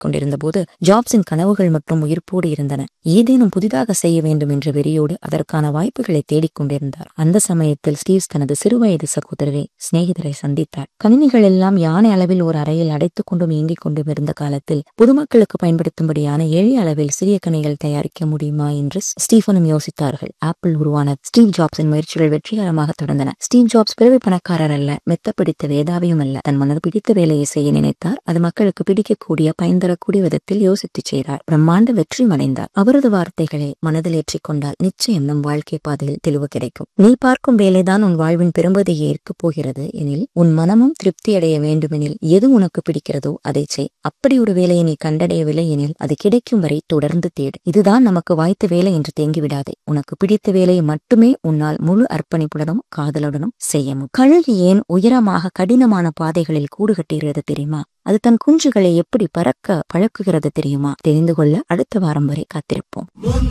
கொண்டிருந்த போது ஜாப்ஸின் கனவுகள் மற்றும் உயிர்ப்போடு இருந்தன ஏதேனும் புதிதாக செய்ய வேண்டும் என்ற வெறியோடு அதற்கான வாய்ப்புகளை தேடிக் கொண்டிருந்தார் அந்த சமயத்தில் ஸ்டீவ்ஸ் தனது சிறுவயது சகோதரரை சிநேகிதரை சந்தித்தார் கணினிகள் எல்லாம் யானை அளவில் ஒரு அறையில் அடைத்துக் கொண்டும் இயங்கிக் கொண்டும் இருந்த காலத்தில் பொதுமக்களுக்கு பயன்படுத்தும்படியான எளிய அளவில் சிறிய கணிகள் தயாரிக்க முடியுமா என்று ஸ்டீஃபனும் யோசித்தார்கள் ஆப்பிள் உருவான ஸ்டீவ் ஜாப்ஸின் முயற்சிகள் வெற்றிகரமாக தொடர்ந்தன ஸ்டீவ் ஜாப்ஸ் பிறவி பணக்காரர் அல்ல மெத்த பிடித்த வேதாவியும் அல்ல தன் மனது பிடித்த வேலையை செய்ய நினைத்தார் அது மக்களுக்கு பிடிக்கக்கூடிய பயன் தரக்கூடிய விதத்தில் யோசித்து செய்தார் பிரம்மாண்ட வெற்றி அடைந்தார் அவரது வார்த்தைகளை மனதில் ஏற்றிக்கொண்டால் நிச்சயம் நம் வாழ்க்கை பாதையில் தெளிவு கிடைக்கும் நீ பார்க்கும் வேலைதான் உன் வாழ்வின் பெரும்பதியை இருக்கப் போகிறது எனில் உன் மனமும் திருப்தி அடைய வேண்டுமெனில் எது உனக்கு பிடிக்கிறதோ அதை செய் அப்படி ஒரு வேலையை நீ கண்டடையவில்லை எனில் அது கிடைக்கும் வரை தொடர்ந்து தேடு இதுதான் நமக்கு வாய்த்த வேலை என்று தேங்கி விடாதே உனக்கு பிடித்த வேலையை மட்டுமே உன்னால் முழு அர்ப்பணிப்புடனும் காதலுடனும் செய்ய முடியும் கழுகு ஏன் உயரமாக கடினமான பாதைகளில் கூடு கட்டுகிறது தெரியுமா அது தன் குஞ்சுகளை எப்படி பறக்க பழக்குகிறது தெரியுமா தெரிந்து கொள்ள அடுத்த வாரம் வரை காத்திருப்போம்